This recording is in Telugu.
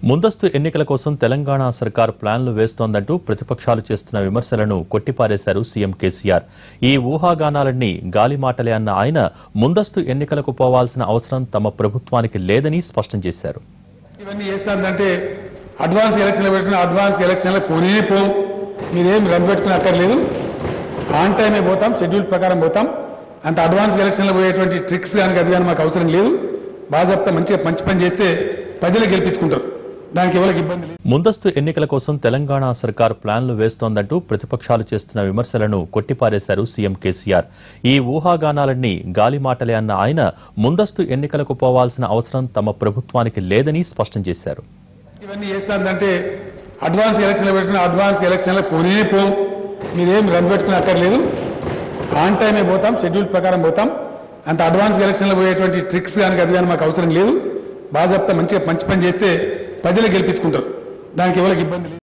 ముందస్తు ఎన్నికల కోసం తెలంగాణ సర్కార్ ప్లాన్లు వేస్తోందంటూ ప్రతిపక్షాలు చేస్తున్న విమర్శలను కొట్టిపారేశారు సీఎం కేసీఆర్ ఈ ఊహాగానాలన్నీ గాలి మాటలే అన్న ఆయన ముందస్తు ఎన్నికలకు పోవాల్సిన అవసరం తమ ప్రభుత్వానికి లేదని స్పష్టం చేశారు ఇవన్నీ చేస్తానంటే అడ్వాన్స్ ఎలక్షన్లు పెట్టుకుని అడ్వాన్స్ ఎలక్షన్లు పోనే పోం మీరేం రన్ పెట్టుకుని అక్కర్లేదు ఆన్ టైమే పోతాం షెడ్యూల్ ప్రకారం పోతాం అంత అడ్వాన్స్ ఎలక్షన్లో పోయేటువంటి ట్రిక్స్ కానీ అది కానీ మాకు అవసరం లేదు బాగా చెప్తా మంచిగా మంచి పని చేస్తే ప్రజలు గెలిపించుకుంటారు దానికి ఎవరికి ఇబ్బంది లేదు ముందస్తు ఎన్నికల కోసం తెలంగాణ సర్కార్ ప్లాన్లు వేస్తోందంటూ ప్రతిపక్షాలు చేస్తున్న విమర్శలను కొట్టిపారేశారు సీఎం కేసీఆర్ ఈ ఊహాగానాలన్నీ గాలి మాటలే అన్న ఆయన ముందస్తు ఎన్నికలకు పోవాల్సిన అవసరం తమ ప్రభుత్వానికి లేదని స్పష్టం చేశారు ఇవన్నీ చేస్తానంటే అడ్వాన్స్ ఎలక్షన్లు పెట్టుకుని అడ్వాన్స్ ఎలక్షన్లు పోనే పోం మీరేం రన్ పెట్టుకుని అక్కర్లేదు ఆన్ టైమే పోతాం షెడ్యూల్ ప్రకారం పోతాం అంత అడ్వాన్స్ ఎలక్షన్లో పోయేటువంటి ట్రిక్స్ కానీ అది కానీ మాకు అవసరం లేదు బాగా చెప్తా మంచిగా మంచి పని చేస్తే ప్రజలు గెలిపించుకుంటారు దానికి ఎవరికి ఇబ్బంది లేదు